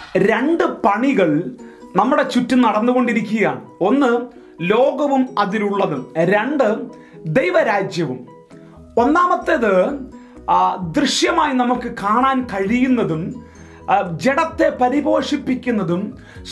രണ്ട് പണികൾ നമ്മുടെ ചുറ്റും നടന്നുകൊണ്ടിരിക്കുകയാണ് ഒന്ന് ലോകവും അതിലുള്ളതും രണ്ട് ദൈവരാജ്യവും ഒന്നാമത്തേത് ആ, ദൃശ്യമായി നമുക്ക് കാണാൻ കഴിയുന്നതും ആ, ജഡത്തെ പരിപോഷിപ്പിക്കുന്നതും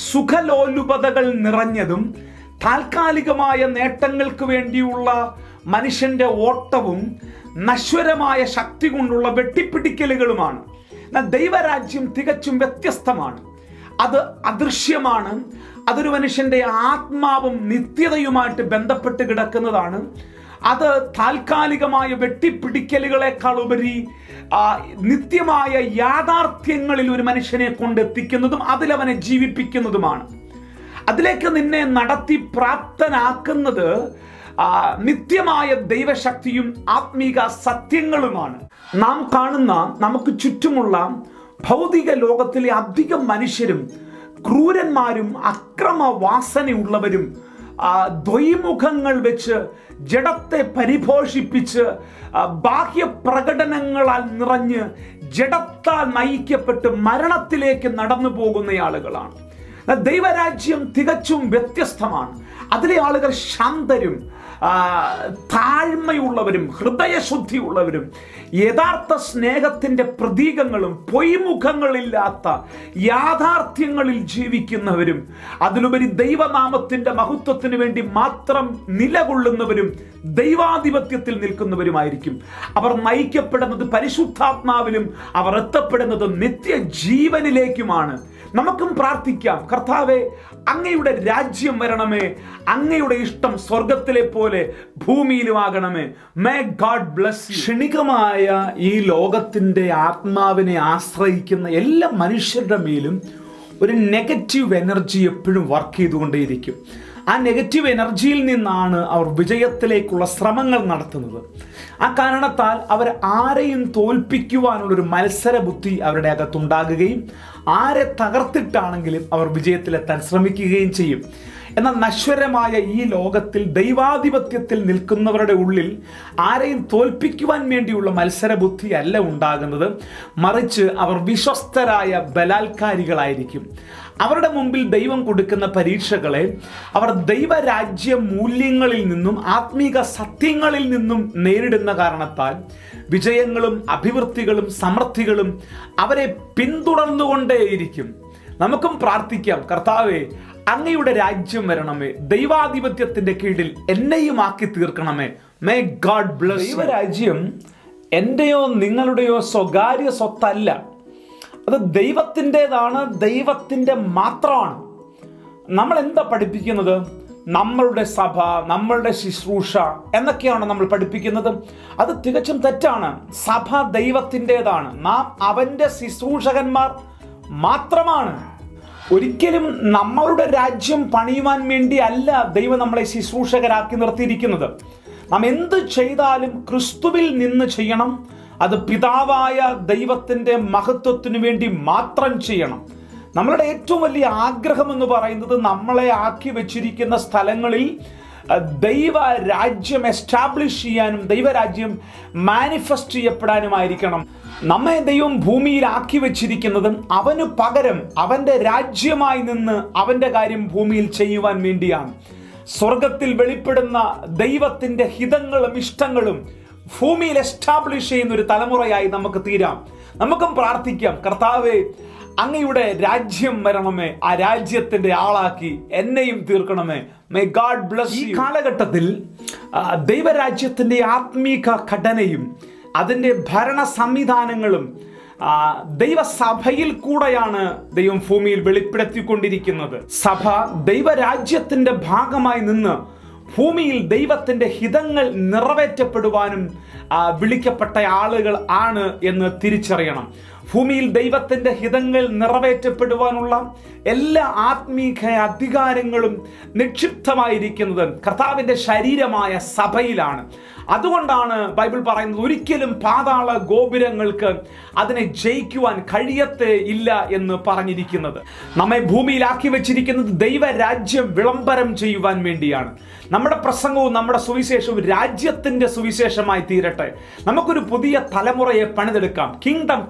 സുഖലോലുപതകൾ നിറഞ്ഞതും താൽക്കാലികമായ നേട്ടങ്ങൾക്ക് വേണ്ടിയുള്ള മനുഷ്യന്റെ ഓട്ടവും നശ്വരമായ ശക്തി കൊണ്ടുള്ള വെട്ടിപ്പിടിക്കലുകളുമാണ് എന്നാൽ ദൈവരാജ്യം തികച്ചും വ്യത്യസ്തമാണ് അത് അദൃശ്യമാണ് അതൊരു മനുഷ്യന്റെ ആത്മാവും നിത്യതയുമായിട്ട് ബന്ധപ്പെട്ട് കിടക്കുന്നതാണ് അത് താൽക്കാലികമായ വെട്ടിപ്പിടിക്കലുകളെക്കാൾ ഉപരി ആ, നിത്യമായ യാഥാർത്ഥ്യങ്ങളിൽ ഒരു മനുഷ്യനെ കൊണ്ടെത്തിക്കുന്നതും അതിലവനെ ജീവിപ്പിക്കുന്നതുമാണ് അതിലേക്ക് നിന്നെ നടത്തി പ്രാപ്തനാക്കുന്നത് ആ, നിത്യമായ ദൈവശക്തിയും ആത്മീക സത്യങ്ങളുമാണ് നാം കാണുന്ന നമുക്ക് ചുറ്റുമുള്ള ഭൗതിക ലോകത്തിലെ അധികം മനുഷ്യരും ക്രൂരന്മാരും അക്രമവാസനയുള്ളവരും ആ, ദ്വൈമുഖങ്ങൾ വെച്ച് ജഡത്തെ പരിപോഷിപ്പിച്ച് ആ, ബാഹ്യ പ്രകടനങ്ങളാൽ നിറഞ്ഞ് ജഡത്താൽ നയിക്കപ്പെട്ട് മരണത്തിലേക്ക് നടന്നു പോകുന്ന ആളുകളാണ് എന്നാൽ ദൈവരാജ്യം തികച്ചും വ്യത്യസ്തമാണ് അതിലെ ആളുകൾ ശാന്തരും ആ, താഴ്മയുള്ളവരും ഹൃദയശുദ്ധിയുള്ളവരും യഥാർത്ഥ സ്നേഹത്തിന്റെ പ്രതീകങ്ങളും പൊയ്മുഖങ്ങളില്ലാത്ത യാഥാർത്ഥ്യങ്ങളിൽ ജീവിക്കുന്നവരും അതിലുപരി ദൈവനാമത്തിന്റെ മഹത്വത്തിന് വേണ്ടി മാത്രം നിലകൊള്ളുന്നവരും ദൈവാധിപത്യത്തിൽ നിൽക്കുന്നവരുമായിരിക്കും അവർ നയിക്കപ്പെടുന്നത് പരിശുദ്ധാത്മാവിലും അവർ എത്തപ്പെടുന്നത് നിത്യജീവനിലേക്കുമാണ് നമുക്കും പ്രാർത്ഥിക്കാം കർത്താവെ അങ്ങയുടെ രാജ്യം വരണമേ അങ്ങയുടെ ഇഷ്ടം സ്വർഗത്തിലെ പോലെ ഭൂമിയിലുമാകണമേ മേ ഗാഡ് ബ്ലസ് ക്ഷണികമായ ഈ ലോകത്തിന്റെ ആത്മാവിനെ ആശ്രയിക്കുന്ന എല്ലാ മനുഷ്യരുടെ മേലും ഒരു നെഗറ്റീവ് എനർജി എപ്പോഴും വർക്ക് ചെയ്തുകൊണ്ടേയിരിക്കും ആ നെഗറ്റീവ് എനർജിയിൽ നിന്നാണ് അവർ വിജയത്തിലേക്കുള്ള ശ്രമങ്ങൾ നടത്തുന്നത് ആ കാരണത്താൽ അവർ ആരെയും തോൽപ്പിക്കുവാനുള്ളൊരു മത്സര ബുദ്ധി അവരുടെ അകത്തുണ്ടാകുകയും ആരെ തകർത്തിട്ടാണെങ്കിലും അവർ വിജയത്തിലെത്താൻ ശ്രമിക്കുകയും ചെയ്യും എന്നാൽ നശ്വരമായ ഈ ലോകത്തിൽ ദൈവാധിപത്യത്തിൽ നിൽക്കുന്നവരുടെ ഉള്ളിൽ ആരെയും തോൽപ്പിക്കുവാൻ വേണ്ടിയുള്ള മത്സര ബുദ്ധി അല്ല ഉണ്ടാകുന്നത് മറിച്ച് അവർ വിശ്വസ്തരായ ബലാത്കാരികളായിരിക്കും അവരുടെ മുമ്പിൽ ദൈവം കൊടുക്കുന്ന പരീക്ഷകളെ അവർ ദൈവരാജ്യ മൂല്യങ്ങളിൽ നിന്നും ആത്മീക സത്യങ്ങളിൽ നിന്നും നേരിടുന്ന കാരണത്താൽ വിജയങ്ങളും അഭിവൃദ്ധികളും സമൃദ്ധികളും അവരെ പിന്തുടർന്നുകൊണ്ടേയിരിക്കും നമുക്കും പ്രാർത്ഥിക്കാം കർത്താവെ അങ്ങയുടെ രാജ്യം വരണമേ ദൈവാധിപത്യത്തിന്റെ കീഴിൽ എന്നെയും ആക്കി തീർക്കണമേ മേ ഗാഡ് ബ്ലസ് ദൈവരാജ്യം എന്റെയോ നിങ്ങളുടെയോ സ്വകാര്യ സ്വത്തല്ല അത് ദൈവത്തിൻ്റെതാണ് ദൈവത്തിൻ്റെ മാത്രമാണ് നമ്മൾ എന്താ പഠിപ്പിക്കുന്നത് നമ്മളുടെ സഭ നമ്മളുടെ ശുശ്രൂഷ എന്നൊക്കെയാണ് നമ്മൾ പഠിപ്പിക്കുന്നത് അത് തികച്ചും തെറ്റാണ് സഭ ദൈവത്തിൻ്റെതാണ് നാം അവൻ്റെ ശുശ്രൂഷകന്മാർ മാത്രമാണ് ഒരിക്കലും നമ്മളുടെ രാജ്യം പണിയുവാൻ വേണ്ടി അല്ല ദൈവം നമ്മളെ ശുശ്രൂഷകരാക്കി നിർത്തിയിരിക്കുന്നത് നാം എന്ത് ചെയ്താലും ക്രിസ്തുവിൽ നിന്ന് ചെയ്യണം അത് പിതാവായ ദൈവത്തിൻ്റെ മഹത്വത്തിനു വേണ്ടി മാത്രം ചെയ്യണം നമ്മളുടെ ഏറ്റവും വലിയ ആഗ്രഹം എന്ന് പറയുന്നത് നമ്മളെ ആക്കി വെച്ചിരിക്കുന്ന സ്ഥലങ്ങളിൽ അഹ്, ദൈവ രാജ്യം എസ്റ്റാബ്ലിഷ് ചെയ്യാനും ദൈവരാജ്യം മാനിഫെസ്റ്റ് ചെയ്യപ്പെടാനുമായിരിക്കണം നമ്മെ ദൈവം ഭൂമിയിൽ ആക്കി വെച്ചിരിക്കുന്നതും അവന് പകരം അവൻ്റെ രാജ്യമായി നിന്ന് അവൻ്റെ കാര്യം ഭൂമിയിൽ ചെയ്യുവാൻ വേണ്ടിയാണ് സ്വർഗത്തിൽ വെളിപ്പെടുന്ന ദൈവത്തിൻ്റെ ഹിതങ്ങളും ഇഷ്ടങ്ങളും ഭൂമിയിൽ എസ്റ്റാബ്ലിഷ് ചെയ്യുന്ന ഒരു തലമുറയായി നമുക്ക് തീരാം നമുക്കും പ്രാർത്ഥിക്കാം കർത്താവെ അങ്ങയുടെ രാജ്യം വരണമേ ആ രാജ്യത്തിന്റെ ആളാക്കി എന്നെയും തീർക്കണമേ മേ ഗാഡ് ബ്ലസ് ഈ കാലഘട്ടത്തിൽ ആ, ദൈവരാജ്യത്തിന്റെ ആത്മീക ഘടനയും അതിന്റെ ഭരണ സംവിധാനങ്ങളും ആ, ദൈവസഭയിൽ കൂടെയാണ് ദൈവം ഭൂമിയിൽ വെളിപ്പെടുത്തിക്കൊണ്ടിരിക്കുന്നത് സഭ ദൈവരാജ്യത്തിന്റെ ഭാഗമായി നിന്ന് ഭൂമിയിൽ ദൈവത്തിന്റെ ഹിതങ്ങൾ നിറവേറ്റപ്പെടുവാനും ആ, വിളിക്കപ്പെട്ട ആളുകൾ ആണ് എന്ന് തിരിച്ചറിയണം ഭൂമിയിൽ ദൈവത്തിന്റെ ഹിതങ്ങൾ നിറവേറ്റപ്പെടുവാനുള്ള എല്ലാ ആത്മീക അധികാരങ്ങളും നിക്ഷിപ്തമായിരിക്കുന്നത് കർത്താവിന്റെ ശരീരമായ സഭയിലാണ് അതുകൊണ്ടാണ് ബൈബിൾ പറയുന്നത് ഒരിക്കലും പാതാള ഗോപുരങ്ങൾക്ക് അതിനെ ജയിക്കുവാൻ കഴിയത്തേ ഇല്ല എന്ന് പറഞ്ഞിരിക്കുന്നത് നമ്മെ ഭൂമിയിലാക്കി വെച്ചിരിക്കുന്നത് ദൈവരാജ്യം വിളംബരം ചെയ്യുവാൻ വേണ്ടിയാണ് നമ്മുടെ പ്രസംഗവും നമ്മുടെ സുവിശേഷവും രാജ്യത്തിന്റെ സുവിശേഷമായി തീരട്ടെ നമുക്കൊരു പുതിയ തലമുറയെ പണിതെടുക്കാം കിങ്ഡം കൾച്ചർ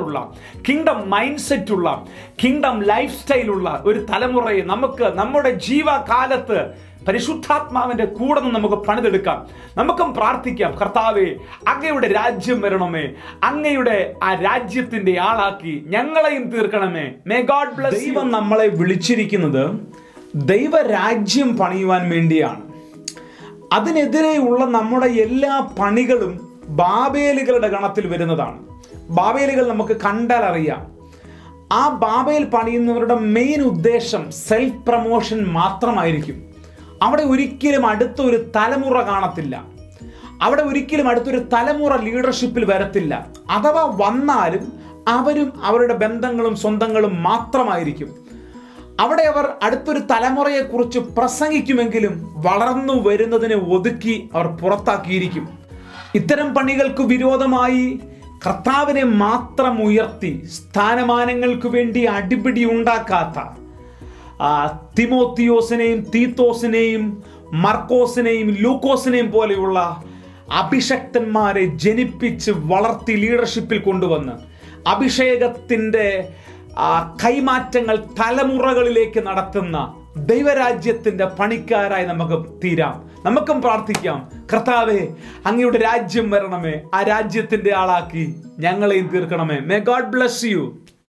കൾച്ചറുള്ള കിങ്ഡം മൈൻഡ് സെറ്റുള്ള കിങ്ഡം ലൈഫ് സ്റ്റൈലുള്ള ഒരു തലമുറയെ നമുക്ക് നമ്മുടെ ജീവകാലത്ത് പരിശുദ്ധാത്മാവിന്റെ കൂടെ നിന്ന് നമുക്ക് പണിതെടുക്കാം നമുക്കും പ്രാർത്ഥിക്കാം കർത്താവെ അങ്ങയുടെ രാജ്യം വരണമേ അങ്ങയുടെ ആ രാജ്യത്തിന്റെ ആളാക്കി ഞങ്ങളെയും തീർക്കണമേ മേ ഗോഡ് ബ്ലസ് ദൈവം നമ്മളെ വിളിച്ചിരിക്കുന്നത് ദൈവരാജ്യം പണിയുവാൻ വേണ്ടിയാണ് അതിനെതിരെയുള്ള നമ്മുടെ എല്ലാ പണികളും ബാബേലുകളുടെ ഗണത്തിൽ വരുന്നതാണ് ബാബേലുകൾ നമുക്ക് കണ്ടാൽ അറിയാം ആ ബാബേൽ പണിയുന്നവരുടെ മെയിൻ ഉദ്ദേശം സെൽഫ് പ്രമോഷൻ മാത്രമായിരിക്കും അവിടെ ഒരിക്കലും അടുത്തൊരു തലമുറ കാണത്തില്ല അവിടെ ഒരിക്കലും അടുത്തൊരു തലമുറ ലീഡർഷിപ്പിൽ വരത്തില്ല അഥവാ വന്നാലും അവരും അവരുടെ ബന്ധങ്ങളും സ്വന്തങ്ങളും മാത്രമായിരിക്കും അവിടെ അവർ അടുത്തൊരു തലമുറയെക്കുറിച്ച് പ്രസംഗിക്കുമെങ്കിലും വളർന്നു വരുന്നതിനെ ഒതുക്കി അവർ പുറത്താക്കിയിരിക്കും ഇത്തരം പണികൾക്ക് വിരോധമായി കർത്താവിനെ മാത്രം ഉയർത്തി സ്ഥാനമാനങ്ങൾക്ക് വേണ്ടി അടിപിടി ഉണ്ടാക്കാത്ത ആ, തിമോത്തിയോസിനെയും തീത്തോസിനെയും മർക്കോസിനെയും ലൂക്കോസിനെയും പോലെയുള്ള അഭിഷക്തന്മാരെ ജനിപ്പിച്ച് വളർത്തി ലീഡർഷിപ്പിൽ കൊണ്ടുവന്ന് അഭിഷേകത്തിൻ്റെ ആ, കൈമാറ്റങ്ങൾ തലമുറകളിലേക്ക് നടത്തുന്ന ദൈവരാജ്യത്തിന്റെ പണിക്കാരായി നമുക്ക് തീരാം നമുക്കും പ്രാർത്ഥിക്കാം കർത്താവെ അങ്ങയുടെ രാജ്യം വരണമേ ആ രാജ്യത്തിന്റെ ആളാക്കി ഞങ്ങളെയും തീർക്കണമേ മേ ഗോഡ് ബ്ലസ് യു